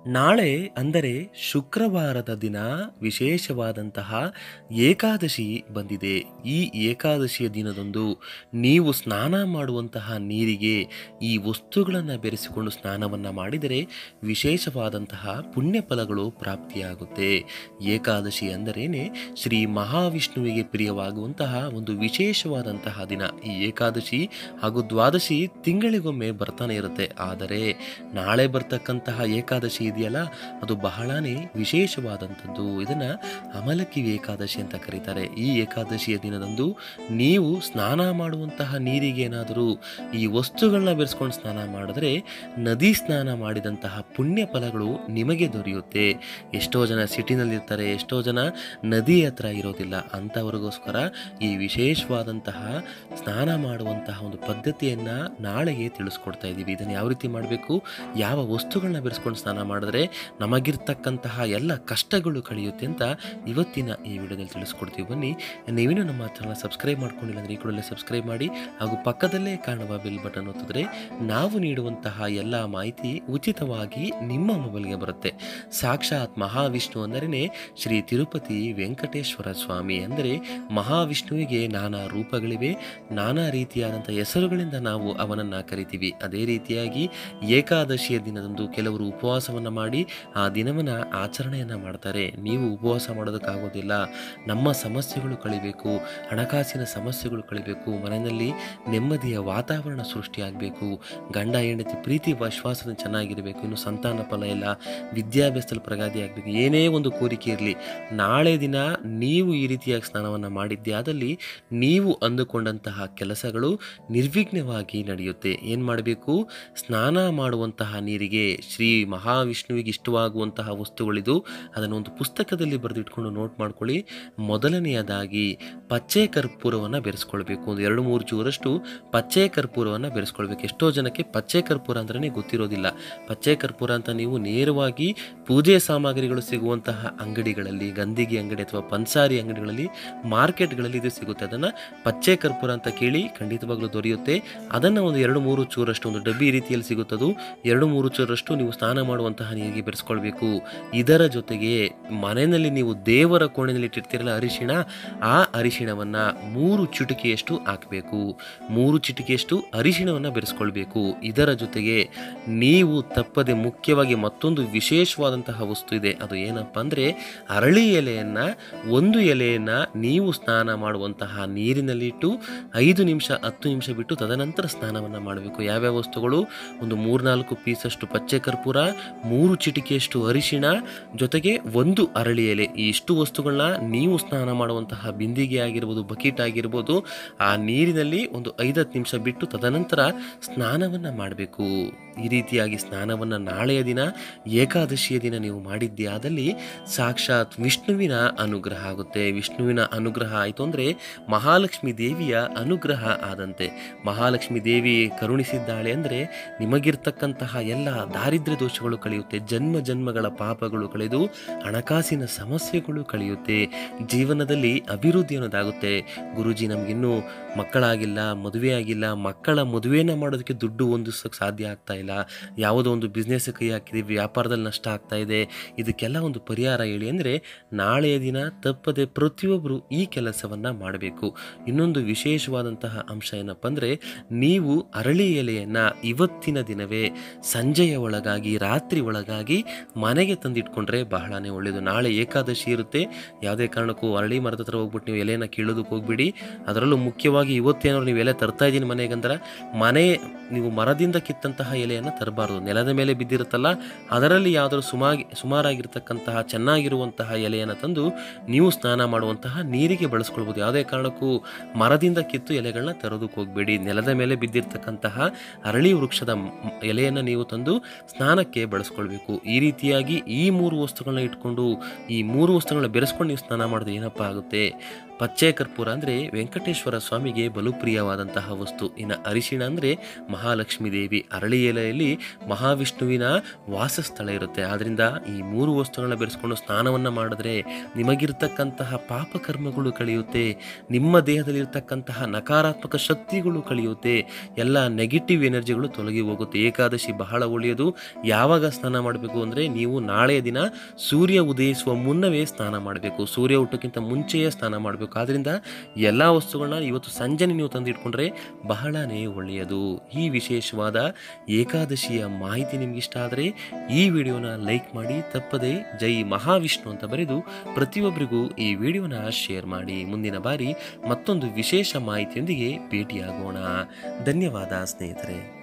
ನಾಳೆ ಅಂದರೆ ಶುಕ್ರವಾರದ ದಿನ ವಿಶೇಷವಾದಂತಹ ಏಕಾದಶಿ ಬಂದಿದೆ ಈ ಏಕಾದಶಿಯ ದಿನದಂದು ನೀವು ಸ್ನಾನ ಮಾಡುವಂತಹ ನೀರಿಗೆ ಈ ವಸ್ತುಗಳನ್ನು ಬೆರೆಸಿಕೊಂಡು ಸ್ನಾನವನ್ನು ಮಾಡಿದರೆ ವಿಶೇಷವಾದಂತಹ ಪುಣ್ಯ ಫಲಗಳು ಪ್ರಾಪ್ತಿಯಾಗುತ್ತೆ ಏಕಾದಶಿ ಅಂದರೇನೆ ಶ್ರೀ ಮಹಾವಿಷ್ಣುವಿಗೆ ಪ್ರಿಯವಾಗುವಂತಹ ಒಂದು ವಿಶೇಷವಾದಂತಹ ದಿನ ಈ ಏಕಾದಶಿ ಹಾಗೂ ದ್ವಾದಶಿ ತಿಂಗಳಿಗೊಮ್ಮೆ ಬರ್ತಾನೆ ಇರುತ್ತೆ ಆದರೆ ನಾಳೆ ಬರ್ತಕ್ಕಂತಹ ಏಕಾದಶಿ ಇದೆಯಲ್ಲ ಅದು ಬಹಳನೇ ವಿಶೇಷವಾದಂಥದ್ದು ಇದನ್ನ ಅಮಲಕ್ಕಿ ಏಕಾದಶಿ ಅಂತ ಕರೀತಾರೆ ಈ ಏಕಾದಶಿಯ ದಿನದಂದು ನೀವು ಸ್ನಾನ ಮಾಡುವಂತಹ ನೀರಿಗೆ ಏನಾದರೂ ಈ ವಸ್ತುಗಳನ್ನ ಬೆರೆಸ್ಕೊಂಡು ಸ್ನಾನ ಮಾಡಿದ್ರೆ ನದಿ ಸ್ನಾನ ಮಾಡಿದಂತಹ ಪುಣ್ಯ ಫಲಗಳು ನಿಮಗೆ ದೊರೆಯುತ್ತೆ ಎಷ್ಟೋ ಜನ ಸಿಟಿನಲ್ಲಿರ್ತಾರೆ ಎಷ್ಟೋ ಜನ ನದಿ ಹತ್ರ ಇರೋದಿಲ್ಲ ಅಂಥವ್ರಿಗೋಸ್ಕರ ಈ ವಿಶೇಷವಾದಂತಹ ಸ್ನಾನ ಮಾಡುವಂತಹ ಒಂದು ಪದ್ಧತಿಯನ್ನು ನಾಳೆಗೆ ತಿಳಿಸ್ಕೊಡ್ತಾ ಇದ್ದೀವಿ ಇದನ್ನು ಯಾವ ರೀತಿ ಮಾಡಬೇಕು ಯಾವ ವಸ್ತುಗಳನ್ನ ಬೆರೆಸ್ಕೊಂಡು ಸ್ನಾನ ಮಾಡಿದ್ರೆ ನಮಗಿರ್ತಕ್ಕಂತಹ ಎಲ್ಲ ಕಷ್ಟಗಳು ಕಳೆಯುತ್ತೆ ಅಂತ ಇವತ್ತಿನ ಈ ವಿಡಿಯೋದಲ್ಲಿ ತಿಳಿಸ್ಕೊಡ್ತೀವಿ ಬನ್ನಿ ನೀವೇನು ನಮ್ಮ ಚಾನಲ್ ಸಬ್ಸ್ಕ್ರೈಬ್ ಮಾಡ್ಕೊಂಡಿಲ್ಲ ಅಂದರೆ ಈ ಕೂಡಲೇ ಸಬ್ಸ್ಕ್ರೈಬ್ ಮಾಡಿ ಹಾಗೂ ಪಕ್ಕದಲ್ಲೇ ಕಾಣುವ ಬೆಲ್ ಬಟನ್ ಒತ್ತಿದ್ರೆ ನಾವು ನೀಡುವಂತಹ ಎಲ್ಲ ಮಾಹಿತಿ ಉಚಿತವಾಗಿ ನಿಮ್ಮ ಮೊಬೈಲ್ಗೆ ಬರುತ್ತೆ ಸಾಕ್ಷಾತ್ ಮಹಾವಿಷ್ಣು ಅಂದರೇ ಶ್ರೀ ತಿರುಪತಿ ವೆಂಕಟೇಶ್ವರ ಸ್ವಾಮಿ ಅಂದರೆ ಮಹಾವಿಷ್ಣುವಿಗೆ ನಾನಾ ರೂಪಗಳಿವೆ ನಾನಾ ರೀತಿಯಾದಂಥ ಹೆಸರುಗಳಿಂದ ನಾವು ಅವನನ್ನು ಕರಿತೀವಿ ಅದೇ ರೀತಿಯಾಗಿ ಏಕಾದಶಿಯ ದಿನದಂದು ಕೆಲವರು ಉಪವಾಸವನ್ನು ಮಾಡಿ ಆ ದಿನವನ್ನು ಆಚರಣೆಯನ್ನು ಮಾಡ್ತಾರೆ ನೀವು ಉಪವಾಸ ಮಾಡೋದಕ್ಕಾಗೋದಿಲ್ಲ ನಮ್ಮ ಸಮಸ್ಯೆಗಳು ಕಳಿಬೇಕು ಹಣಕಾಸಿನ ಸಮಸ್ಯೆಗಳು ಕಳಿಬೇಕು ಮನೆಯಲ್ಲಿ ನೆಮ್ಮದಿಯ ವಾತಾವರಣ ಸೃಷ್ಟಿಯಾಗಬೇಕು ಗಂಡ ಹೆಂಡತಿ ಪ್ರೀತಿ ವಿಶ್ವಾಸದ ಚೆನ್ನಾಗಿರಬೇಕು ಇನ್ನು ಸಂತಾನ ಫಲ ಇಲ್ಲ ವಿದ್ಯಾಭ್ಯಾಸದಲ್ಲಿ ಪ್ರಗತಿ ಆಗಬೇಕು ಏನೇ ಒಂದು ಕೋರಿಕೆ ಇರಲಿ ನಾಳೆ ದಿನ ನೀವು ಈ ರೀತಿಯಾಗಿ ಸ್ನಾನವನ್ನು ಮಾಡಿದ್ದೇ ಆದಲ್ಲಿ ನೀವು ಅಂದುಕೊಂಡಂತಹ ಕೆಲಸಗಳು ನಿರ್ವಿಘ್ನವಾಗಿ ನಡೆಯುತ್ತೆ ಏನು ಮಾಡಬೇಕು ಸ್ನಾನ ಮಾಡುವಂತಹ ನೀರಿಗೆ ಶ್ರೀ ಮಹಾವಿಷ್ಣುವಿಗೆ ಇಷ್ಟವಾಗುವಂತಹ ವಸ್ತುಗಳಿದು ಅದನ್ನು ಒಂದು ಪುಸ್ತಕದಲ್ಲಿ ಬರೆದಿಟ್ಕೊಂಡು ನೋಟ್ ಮಾಡ್ಕೊಳ್ಳಿ ಮೊದಲನೆಯದಾಗಿ ಪಚ್ಚೆ ಕರ್ಪೂರವನ್ನು ಬೆರೆಸ್ಕೊಳ್ಬೇಕು ಒಂದು ಎರಡು ಮೂರು ಚೂರಷ್ಟು ಪಚ್ಚೆ ಕರ್ಪೂರವನ್ನು ಬೆರೆಸ್ಕೊಳ್ಬೇಕು ಎಷ್ಟೋ ಜನಕ್ಕೆ ಪಚ್ಚೆ ಕರ್ಪೂರ ಅಂದ್ರೆ ಗೊತ್ತಿರೋದಿಲ್ಲ ಪಚ್ಚೆ ಕರ್ಪೂರ ಅಂತ ನೀವು ನೇರವಾಗಿ ಪೂಜೆ ಸಾಮಗ್ರಿಗಳು ಸಿಗುವಂತಹ ಅಂಗಡಿಗಳಲ್ಲಿ ಗಂದಿಗೆ ಅಂಗಡಿ ಅಥವಾ ಪನ್ಸಾರಿ ಅಂಗಡಿಗಳಲ್ಲಿ ಮಾರ್ಕೆಟ್ಗಳಲ್ಲಿ ಇದು ಸಿಗುತ್ತೆ ಅದನ್ನು ಪಚ್ಚೆ ಕರ್ಪೂರ ಅಂತ ಕೇಳಿ ಖಂಡಿತವಾಗ್ಲೂ ದೊರೆಯುತ್ತೆ ಅದನ್ನು ಒಂದು ಎರಡು ಮೂರು ಚೂರಷ್ಟು ಒಂದು ಡಬ್ಬಿ ರೀತಿಯಲ್ಲಿ ಸಿಗುತ್ತದು ಎರಡು ಮೂರು ಚೂರಷ್ಟು ನೀವು ಸ್ನಾನ ಮಾಡುವಂತಹ ನೀರಿಗೆ ಬೆರೆಸ್ಕೊಳ್ಬೇಕು ಇದರ ಜೊತೆಗೆ ಮನೆಯಲ್ಲಿ ನೀವು ದೇವರ ಕೋಣೆಯಲ್ಲಿ ಇಟ್ಟಿರ್ತೀರಲ್ಲ ಅರಿಶಿಣ ಆ ಅರಿಶಿಣವನ್ನು ಮೂರು ಚಿಟಿಕೆಯಷ್ಟು ಹಾಕಬೇಕು ಮೂರು ಚಿಟಿಕೆಯಷ್ಟು ಅರಿಶಿಣವನ್ನು ಬೆರೆಸ್ಕೊಳ್ಬೇಕು ಇದರ ಜೊತೆಗೆ ನೀವು ತಪ್ಪದೆ ಮುಖ್ಯವಾಗಿ ಮತ್ತೊಂದು ವಿಶೇಷವಾದಂತಹ ವಸ್ತು ಇದೆ ಅದು ಏನಪ್ಪ ಅಂದರೆ ಅರಳಿ ಎಲೆಯನ್ನು ಒಂದು ಎಲೆಯನ್ನು ನೀವು ಸ್ನಾನ ಮಾಡುವಂತಹ ನೀರಿನಲ್ಲಿಟ್ಟು ಐದು ನಿಮಿಷ ಹತ್ತು ನಿಮಿಷ ಬಿಟ್ಟು ತದನಂತರ ಸ್ನಾನವನ್ನು ಮಾಡಬೇಕು ಯಾವ್ಯಾವ ವಸ್ತುಗಳು ಒಂದು ಮೂರ್ನಾಲ್ಕು ಪೀಸಷ್ಟು ಪಚ್ಚೆ ಕರ್ಪೂರ ಮೂರು ಚಿಟಿಕೆಯಷ್ಟು ಅರಿಶಿಣ ಜೊತೆಗೆ ಒಂದು ಅರಳಿ ಎಲೆ ಈ ಇಷ್ಟು ವಸ್ತುಗಳನ್ನ ನೀವು ಸ್ನಾನ ಮಾಡುವಂತಹ ಬಿಂದಿಗೆ ಆಗಿರ್ಬೋದು ಬಕೆಟ್ ಆಗಿರ್ಬೋದು ಆ ನೀರಿನಲ್ಲಿ ಒಂದು ಐದತ್ತು ನಿಮಿಷ ಬಿಟ್ಟು ತದನಂತರ ಸ್ನಾನವನ್ನು ಮಾಡಬೇಕು ಈ ರೀತಿಯಾಗಿ ಸ್ನಾನವನ್ನು ನಾಳೆಯ ದಿನ ಏಕಾದಶಿಯ ದಿನ ನೀವು ಮಾಡಿದ್ದೇ ಆದಲ್ಲಿ ಸಾಕ್ಷಾತ್ ವಿಷ್ಣುವಿನ ಅನುಗ್ರಹ ಆಗುತ್ತೆ ವಿಷ್ಣುವಿನ ಅನುಗ್ರಹ ಆಯಿತು ಅಂದರೆ ಮಹಾಲಕ್ಷ್ಮಿ ದೇವಿಯ ಅನುಗ್ರಹ ಆದಂತೆ ಮಹಾಲಕ್ಷ್ಮಿ ದೇವಿ ಕರುಣಿಸಿದ್ದಾಳೆ ಅಂದರೆ ನಿಮಗಿರ್ತಕ್ಕಂತಹ ಎಲ್ಲ ದಾರಿದ್ರ್ಯ ದೋಷಗಳು ಕಳೆಯುತ್ತೆ ಜನ್ಮ ಜನ್ಮಗಳ ಪಾಪಗಳು ಕಳೆದು ಹಣಕಾಸಿನ ಸಮಸ್ಯೆಗಳು ಕಳೆಯುತ್ತೆ ಜೀವನದಲ್ಲಿ ಅಭಿವೃದ್ಧಿ ಅನ್ನೋದಾಗುತ್ತೆ ಗುರುಜಿ ನಮಗಿನ್ನೂ ಮಕ್ಕಳಾಗಿಲ್ಲ ಮದುವೆ ಆಗಿಲ್ಲ ಮಕ್ಕಳ ಮದುವೆನ ಮಾಡೋದಕ್ಕೆ ದುಡ್ಡು ಹೊಂದಿಸೋಕೆ ಸಾಧ್ಯ ಆಗ್ತಾ ಇಲ್ಲ ಯಾವುದೋ ಒಂದು ಬಿಸ್ನೆಸ್ ಕೈ ಹಾಕಿದ್ದೀವಿ ವ್ಯಾಪಾರದಲ್ಲಿ ನಷ್ಟ ಆಗ್ತಾ ಇದೆ ಇದಕ್ಕೆಲ್ಲ ಒಂದು ಪರಿಹಾರ ಹೇಳಿ ಅಂದರೆ ನಾಳೆಯ ದಿನ ತಪ್ಪದೆ ಪ್ರತಿಯೊಬ್ಬರು ಈ ಕೆಲಸವನ್ನು ಮಾಡಬೇಕು ಇನ್ನೊಂದು ವಿಶೇಷವಾದಂತಹ ಅಂಶ ಏನಪ್ಪ ಅಂದರೆ ನೀವು ಅರಳಿ ಎಲೆಯನ್ನು ಇವತ್ತಿನ ದಿನವೇ ಸಂಜೆಯ ಒಳಗಾಗಿ ರಾತ್ರಿ ಒಳಗಾಗಿ ಮನೆಗೆ ತಂದಿಟ್ಕೊಂಡ್ರೆ ಬಹಳನೇ ಒಳ್ಳೆಯದು ನಾಳೆ ಏಕಾದಶಿ ಇರುತ್ತೆ ಯಾವುದೇ ಕಾರಣಕ್ಕೂ ಅರಳಿ ಮರದ ಹತ್ರ ಹೋಗ್ಬಿಟ್ಟು ನೀವು ಎಲೆನ ಕೀಳೋದಕ್ಕೆ ಹೋಗ್ಬಿಡಿ ಅದರಲ್ಲೂ ಮುಖ್ಯವಾಗಿ ಇವತ್ತೇನಾದ್ರು ನೀವು ಎಲೆ ತರ್ತಾ ಇದ್ದೀನಿ ಮನೆಗಂದ್ರೆ ಮನೆ ನೀವು ಮರದಿಂದ ಕಿತ್ತಂತಹ ಎಲೆಯನ್ನು ತರಬಾರ್ದು ನೆಲದ ಮೇಲೆ ಬಿದ್ದಿರುತ್ತಲ್ಲ ಅದರಲ್ಲಿ ಯಾವುದಾದ್ರು ಸುಮಾಗಿ ಸುಮಾರಾಗಿರ್ತಕ್ಕಂತಹ ಚೆನ್ನಾಗಿರುವಂತಹ ಎಲೆಯನ್ನು ತಂದು ನೀವು ಸ್ನಾನ ಮಾಡುವಂತಹ ನೀರಿಗೆ ಬಳಸ್ಕೊಳ್ಬೋದು ಯಾವುದೇ ಕಾರಣಕ್ಕೂ ಮರದಿಂದ ಕಿತ್ತು ಎಲೆಗಳನ್ನ ತರೋದಕ್ಕೆ ಹೋಗಬೇಡಿ ನೆಲದ ಮೇಲೆ ಬಿದ್ದಿರ್ತಕ್ಕಂತಹ ಅರಳಿ ವೃಕ್ಷದ ಮ್- ಎಲೆಯನ್ನು ನೀವು ತಂದು ಸ್ನಾನಕ್ಕೆ ಬಳಸ್ಕೊಳ್ಬೇಕು ಈ ರೀತಿಯಾಗಿ ಈ ಮೂರು ವಸ್ತುಗಳನ್ನ ಇಟ್ಕೊಂಡು ಈ ಮೂರು ವಸ್ತುಗಳನ್ನ ಬೆರೆಸ್ಕೊಂಡು ನೀವು ಸ್ನಾನ ಮಾಡಿದ್ರೆ ಏನಪ್ಪ ಆಗುತ್ತೆ ಪಚ್ಚೆ ಕರ್ಪೂರ ಅಂದರೆ ವೆಂಕಟೇಶ್ವರ ಸ್ವಾಮಿಗೆ ಬಲು ಪ್ರಿಯವಾದಂತಹ ವಸ್ತು ಇನ್ನು ಅರಿಶಿಣ ಅಂದರೆ ಮಹಾಲಕ್ಷ್ಮೀ ದೇವಿ ಅರಳಿ ಎಲೆಯಲ್ಲಿ ಮಹಾವಿಷ್ಣುವಿನ ವಾಸಸ್ಥಳ ಇರುತ್ತೆ ಆದ್ದರಿಂದ ಈ ಮೂರು ವಸ್ತುಗಳನ್ನ ಬೆರೆಸ್ಕೊಂಡು ಸ್ನಾನವನ್ನು ಮಾಡಿದ್ರೆ ನಿಮಗಿರ್ತಕ್ಕಂತಹ ಪಾಪಕರ್ಮಗಳು ಕಳೆಯುತ್ತೆ ನಿಮ್ಮ ದೇಹದಲ್ಲಿರ್ತಕ್ಕಂತಹ ನಕಾರಾತ್ಮಕ ಶಕ್ತಿಗಳು ಕಳೆಯುತ್ತೆ ಎಲ್ಲ ನೆಗೆಟಿವ್ ಎನರ್ಜಿಗಳು ತೊಲಗಿ ಹೋಗುತ್ತೆ ಏಕಾದಶಿ ಬಹಳ ಒಳ್ಳೆಯದು ಯಾವಾಗ ಸ್ನಾನ ಮಾಡಬೇಕು ಅಂದರೆ ನೀವು ನಾಳೆಯ ದಿನ ಸೂರ್ಯ ಉದಯಿಸುವ ಮುನ್ನವೇ ಸ್ನಾನ ಮಾಡಬೇಕು ಸೂರ್ಯ ಹುಟ್ಟೋಕ್ಕಿಂತ ಮುಂಚೆಯೇ ಸ್ನಾನ ಮಾಡಬೇಕು ಆದ್ದರಿಂದ ಎಲ್ಲ ವಸ್ತುಗಳನ್ನ ಇವತ್ತು ಸಂಜೆನೆ ನೀವು ತಂದಿಟ್ಕೊಂಡ್ರೆ ಬಹಳನೇ ಒಳ್ಳೆಯದು ಈ ವಿಶೇಷವಾದ ಏಕಾದಶಿಯ ಮಾಹಿತಿ ನಿಮ್ಗೆ ಇಷ್ಟ ಆದರೆ ಈ ವಿಡಿಯೋನ ಲೈಕ್ ಮಾಡಿ ತಪ್ಪದೆ ಜೈ ಮಹಾವಿಷ್ಣು ಅಂತ ಬರೆದು ಪ್ರತಿಯೊಬ್ಬರಿಗೂ ಈ ವಿಡಿಯೋನ ಶೇರ್ ಮಾಡಿ ಮುಂದಿನ ಬಾರಿ ಮತ್ತೊಂದು ವಿಶೇಷ ಮಾಹಿತಿಯೊಂದಿಗೆ ಭೇಟಿಯಾಗೋಣ ಧನ್ಯವಾದ ಸ್ನೇಹಿತರೆ